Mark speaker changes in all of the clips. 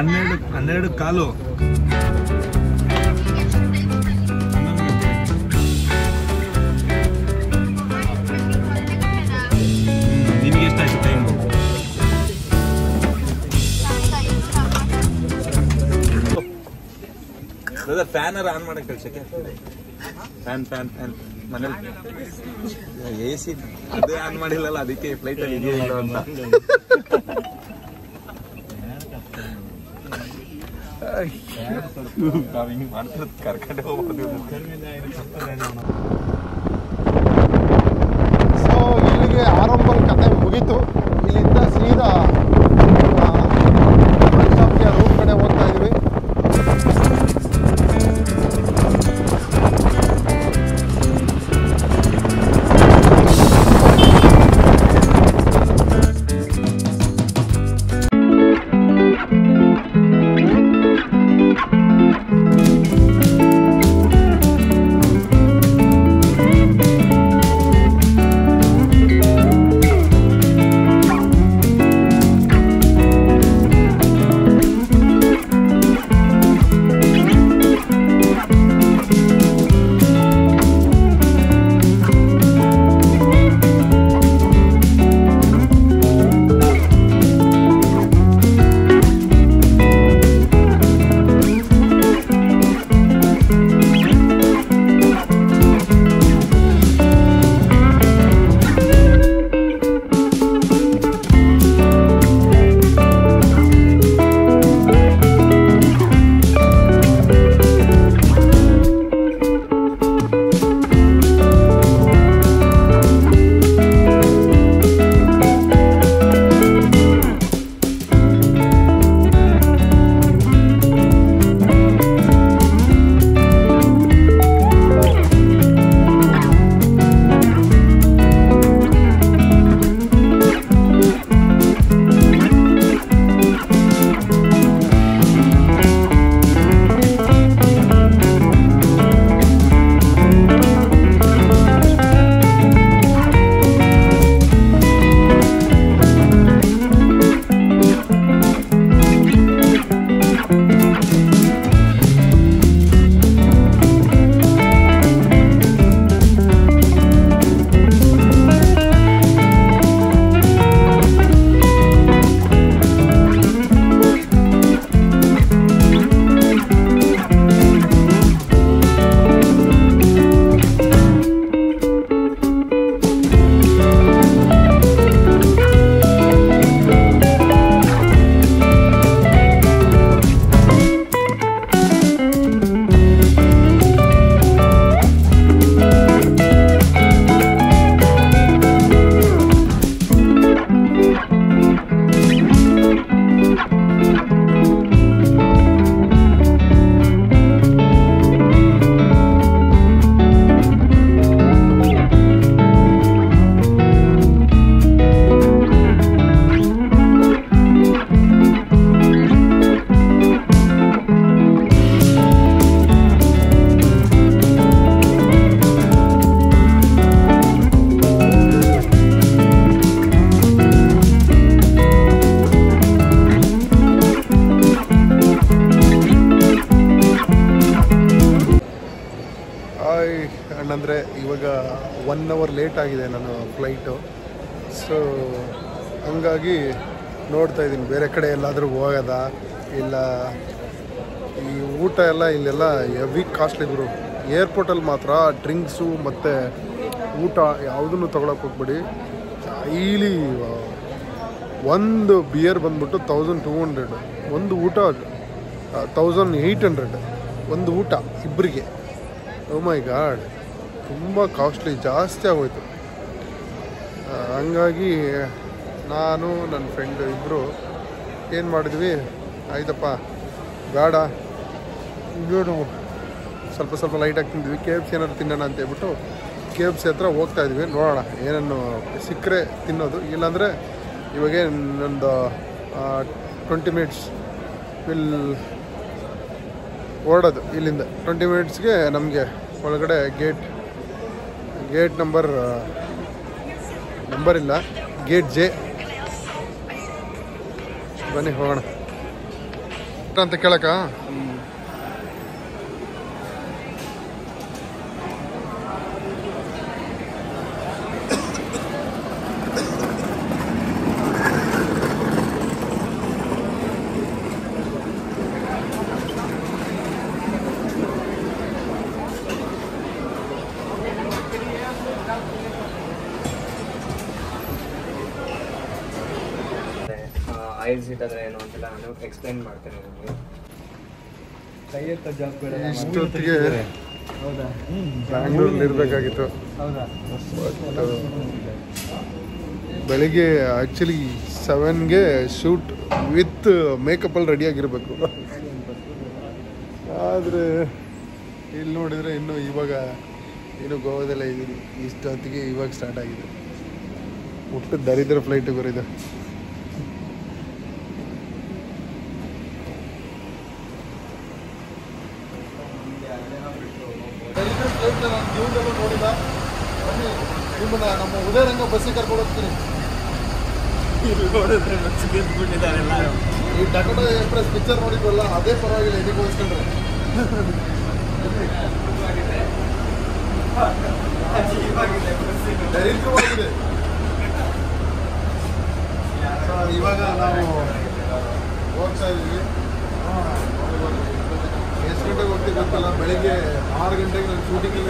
Speaker 1: ಹನ್ನೆರಡು ಹನ್ನೆರಡು ಕಾಲು ನಿನಗೆ ಎಷ್ಟಾಯ್ತು ಟೈಮು ಬ್ರದರ್ ಫ್ಯಾನರ್ ಆನ್ ಮಾಡಕ್ಕೆ ಕಳ್ಸಕ್ಕೆ ಫ್ಯಾನ್ ಫ್ಯಾನ್ ಫ್ಯಾನ್ ಮನೇಲಿ ಎ ಸಿ ಅದೇ ಆನ್ ಮಾಡಿಲ್ಲಲ್ಲ ಅದಕ್ಕೆ ಫ್ಲೈಟ್ ಅಲ್ಲಿ ಇದೆಯೋ ಇಲ್ಲ ಅಂತ ನಾವ್ ಹಿಂಗ್ ಮಾಡ್ತಿರೋದು ಕರ್ಕೊಂಡೆ ಹೋಗ್ಬೋದು
Speaker 2: ಸೊ ಇಲ್ಲಿಗೆ ಆರಂಭದ ಕತೆ ಮುಗೀತು ಇಲ್ಲಿಂದ ಸೀದಾ ರೂಮ್ ಕಡೆ ಹೋಗ್ತಾ ಇದ್ವಿ ಹಾಯ್ ಅಣ್ಣಂದರೆ ಇವಾಗ ಒನ್ ಅವರ್ ಲೇಟ್ ಆಗಿದೆ ನನ್ನ ಫ್ಲೈಟು ಸೊ ಹಂಗಾಗಿ ನೋಡ್ತಾ ಇದ್ದೀನಿ ಬೇರೆ ಕಡೆ ಎಲ್ಲಾದರೂ ಹೋಗೋದಾ ಇಲ್ಲ ಈ ಊಟ ಎಲ್ಲ ಇಲ್ಲೆಲ್ಲ ಹೆವಿ ಕಾಸ್ಟ್ಲಿ ಗುರು ಏರ್ಪೋರ್ಟಲ್ಲಿ ಮಾತ್ರ ಡ್ರಿಂಕ್ಸು ಮತ್ತು ಊಟ ಯಾವುದನ್ನು ತೊಗೊಳಕ್ಕೆ ಹೋಗ್ಬೇಡಿ ಡೈಲಿ ಒಂದು ಬಿಯರ್ ಬಂದ್ಬಿಟ್ಟು ತೌಸಂಡ್ ಟೂ ಹಂಡ್ರೆಡ್ ಒಂದು ಊಟ ತೌಸಂಡ್ ಏಯ್ಟ್ ಹಂಡ್ರೆಡ್ ಒಂದು ಊಟ ಇಬ್ಬರಿಗೆ ಓ ಮೈ ಗಾಡ್ ತುಂಬ ಕಾಸ್ಟ್ಲಿ ಜಾಸ್ತಿ ಆಗೋಯ್ತು ಆ, ಹಂಗಾಗಿ ನಾನು ನನ್ನ ಫ್ರೆಂಡ್ ಇಬ್ಬರು ಏನು ಮಾಡಿದ್ವಿ ಆಯ್ತಪ್ಪ ಬೇಡ ಬೇಡ ಸ್ವಲ್ಪ ಸ್ವಲ್ಪ ಲೈಟಾಗಿ ತಿಂದ್ವಿ ಕೆ ಎಫ್ ಸಿ ಏನಾದ್ರು ತಿನ್ನೋಣ ಅಂತ ಹೇಳ್ಬಿಟ್ಟು ಕೆ ಎಫ್ ಸಿ ಹತ್ರ ಹೋಗ್ತಾ ಇದ್ವಿ ನೋಡೋಣ ಏನನ್ನು ಸಿಕ್ಕರೆ ತಿನ್ನೋದು ಇಲ್ಲಾಂದರೆ ಇವಾಗೇ ಒಂದು ಟ್ವೆಂಟಿ ಮಿನಿಟ್ಸ್ ವಿಲ್ ಓಡೋದು ಇಲ್ಲಿಂದ ಟ್ವೆಂಟಿ ಮಿನಿಟ್ಸ್ಗೆ ನಮಗೆ ಒಳಗಡೆ ಗೇಟ್ ಗೇಟ್ ನಂಬರ್ ನಂಬರ್ ಇಲ್ಲ ಗೇಟ್ ಜೆ ಬನ್ನಿ ಹೋಗೋಣ ಕರೆಕ್ಟ್ ಅಂತ ಕೇಳಕ
Speaker 3: ಆಯಿಲ್ ಸೀಟ್ ಆದರೆ ಏನು ಅಂತೆಲ್ಲ ನಾನು ಎಕ್ಸ್ಪ್ಲೈನ್ ಮಾಡ್ತೇನೆ ನಿಮಗೆ
Speaker 2: ಇಷ್ಟೊತ್ತಿಗೆ
Speaker 3: ಹೌದಾ
Speaker 2: ಬ್ಯಾಂಗ್ಳೂರಲ್ಲಿ ಇರಬೇಕಾಗಿತ್ತು
Speaker 3: ಹೌದಾ
Speaker 2: ಬೆಳಿಗ್ಗೆ ಆ್ಯಕ್ಚುಲಿ ಸೆವೆನ್ಗೆ ಶೂಟ್ ವಿತ್ ಮೇಕಪ್ಪಲ್ಲಿ ರೆಡಿಯಾಗಿರಬೇಕು ಆದರೆ ಇಲ್ಲಿ ನೋಡಿದರೆ ಇನ್ನು ಇವಾಗ ಇನ್ನು ಗೋವಾದಲ್ಲೇ ಇದ್ದೀನಿ ಇಷ್ಟೊತ್ತಿಗೆ ಇವಾಗ ಸ್ಟಾರ್ಟ್ ಆಗಿದೆ ಒಟ್ಟು ದರಿದ್ರ ಫ್ಲೈಟ್ ಬರಿದೆ ನೋಡಿಲ್ಲ ನಿಮ್ಮನ್ನ ನಮ್ಮ ಉದಯರಂಗ ಬಸ್ಸಿಗೆ ಕರ್ಕೊಂಡು ಹೋಗ್ತೀನಿ ಈ ಟಕಟ ಎಕ್ಸ್ಪ್ರೆಸ್ ಪಿಕ್ಚರ್ ನೋಡಿದ್ವಲ್ಲ ಅದೇ ಪರವಾಗಿಲ್ಲ ಇದಕ್ಕೆ ಹೋಲಿಸ್ಕೊಂಡ್ರೆ ದರಿದ್ರವಾಗಿದೆ So, ಇವಾಗ ನಾವು ಹೋಗ್ತಾ ಇದೀವಿ ಎಷ್ಟು ಗಂಟೆಗೆ ಹೋಗ್ತೀವಿ ಗೊತ್ತಲ್ಲ ಬೆಳಿಗ್ಗೆ ಆರು ಗಂಟೆಗೆ ನಾನು ಶೂಟಿಂಗ್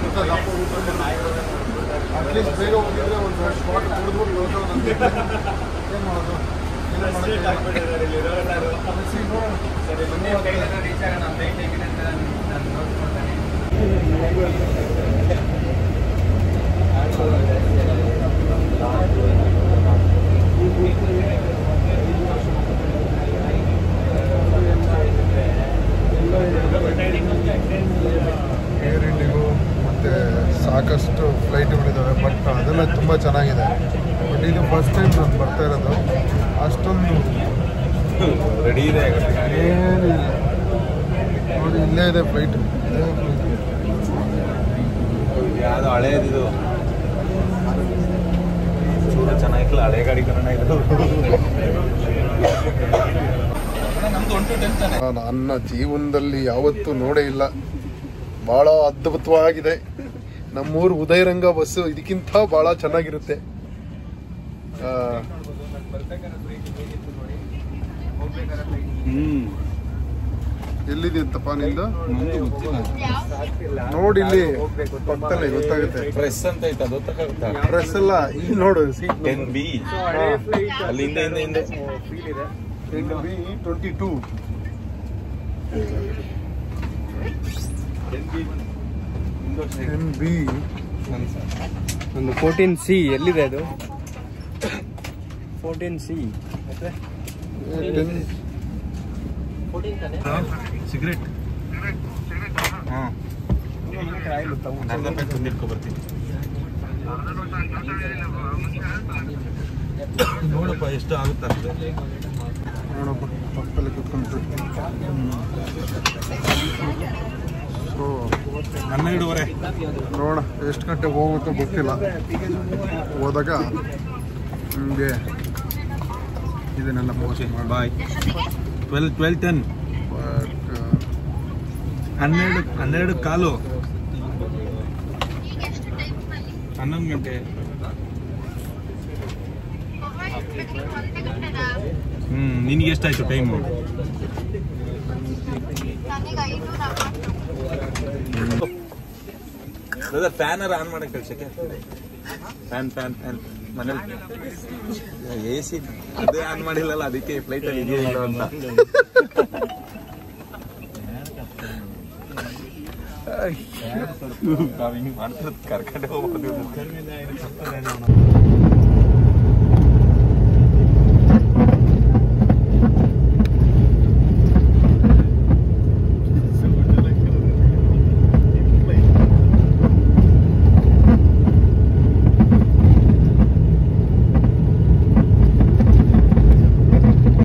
Speaker 2: ಅಟ್ಲೀಸ್ಟ್ ಬೇಗ ಹೋಗಿದ್ರೆ ಒಂದು ಸ್ಪಾಟ್ ಕುಡಿದ್ಬಿಟ್ಟು ಹೋಗ್ತಾ ಏನು ಮಾಡೋದು ಏನು ಮಾಡೋದು ಸೀಟ್ ನೋಡೋಣ. ಏರ್ ಇಂಡಿಗೋ ಮತ್ತು ಸಾಕಷ್ಟು ಫ್ಲೈಟ್ಗಳಿದ್ದಾವೆ ಬಟ್ ಅದೆಲ್ಲ ತುಂಬ ಚೆನ್ನಾಗಿದೆ ಬಟ್ ಇದು ಫಸ್ಟ್ ಟೈಮ್ ನಾನು ಬರ್ತಾ ಇರೋದು ಅಷ್ಟೊಂದು
Speaker 1: ರೆಡಿ ಇದೆ
Speaker 2: ಏನಿಲ್ಲ ನೋಡಿ ಇಲ್ಲೇ ಇದೆ ಫ್ಲೈಟ್
Speaker 1: ಯಾವ್ದು ಹಳೇದಿದು ಚೂರು ಚೆನ್ನಾಗಿಲ್ಲ ಹಳೆ ಗಾಡಿ ಕನ್ನಡ ಇದು
Speaker 2: ನನ್ನ ಜೀವನದಲ್ಲಿ ಯಾವತ್ತೂ ನೋಡೇ ಇಲ್ಲ ಭಾಳ ಅದ್ಭುತವಾಗಿದೆ ನಮ್ಮೂರು ಉದಯರಂಗ ಬಸ್ಸು ಇದಕ್ಕಿಂತ ಭಾಳ ಚೆನ್ನಾಗಿರುತ್ತೆ ಆ,
Speaker 1: ಹ್ಮ್
Speaker 2: ಎಲ್ಲಿದೆ ಅಂತಪ್ಪ ನಿಂದು
Speaker 1: ನಂಗೆ ಗೊತ್ತಿಲ್ಲ
Speaker 2: ನೋಡಿ ಇಲ್ಲಿ ಪಕ್ಕದಲ್ಲಿ ಗೊತ್ತಾಗುತ್ತೆ
Speaker 1: ಪ್ರೆಸ್ ಅಂತ ಐತೆ ಅದು ಗೊತ್ತಾಗುತ್ತಾ
Speaker 2: ಡ್ರೆಸ್ ಎಲ್ಲ ಇಲ್ಲಿ ನೋಡು ಸೀಟ್
Speaker 1: ಟೆನ್ ಬಿ ಅಲ್ಲಿ ಹಿಂದೆ ಹಿಂದೆ ಹಿಂದೆ
Speaker 3: ಫೀಲ್ ಇದೆ
Speaker 2: ಟ್ವೆಂಟಿ ಟೂ ಎನ್ ಬಿ
Speaker 3: ಒಂದು ಫೋರ್ಟೀನ್ ಸಿ ಎಲ್ಲಿದೆ ಅದು ಫೋರ್ಟೀನ್ ಸಿ
Speaker 2: ಟೆನ್
Speaker 1: ಸಿಗರೇಟ್ ಹಾಂ ಅರ್ಧ ಪ್ಯಾಕ್ ತಂದಿಟ್ಕೊ ಬರ್ತೀನಿ ನೋಡಪ್ಪ ಎಷ್ಟು ಆಗುತ್ತೆ ಅಷ್ಟೇ
Speaker 2: ನೋಡಪ್ಪ ಪಕ್ಕದಲ್ಲಿ ಕುತ್ಕೊಂಡ್ರು ಸೊ
Speaker 1: ಹನ್ನೆರಡುವರೆ
Speaker 2: ನೋಡೋಣ ಎಷ್ಟು ಗಂಟೆಗೆ ಹೋಗುತ್ತೋ ಗೊತ್ತಿಲ್ಲ ಹೋದಾಗ ನಿಮಗೆ ಇದನ್ನೆಲ್ಲ ಪೋಸ್ಟ್ ಮಾಡಿ
Speaker 1: bye twelve twelve ten
Speaker 2: but
Speaker 1: ಹನ್ನೆರಡು ಹನ್ನೆರಡು ಕಾಲು ಹನ್ನೊಂದು ಗಂಟೆ ಹ್ಮ್ ನಿನಗೆ ಎಷ್ಟಾಯ್ತು ಟೈಮು ಫ್ಯಾನ್ ಆನ್ ಮಾಡಕ್ ಕಳ್ಸಕ್ಕೆ ಫ್ಯಾನ್ ಫ್ಯಾನ್ ಫ್ಯಾನ್ ಮನೇಲಿ ಎ ಸಿ ಅದೇ ಆನ್ ಮಾಡಿಲ್ಲಲ್ಲ ಅದಕ್ಕೆ ಫ್ಲೈಟ್ ಅಲ್ಲಿ ಇದೆಯೋ ಇಲ್ಲ ಅಂತ ನಾವ್ ಹಿಂಗ್ ಮಾಡ್ತಿರೋದು ಕರ್ಕೊಂಡೆ ಹೋಗ್ಬೋದು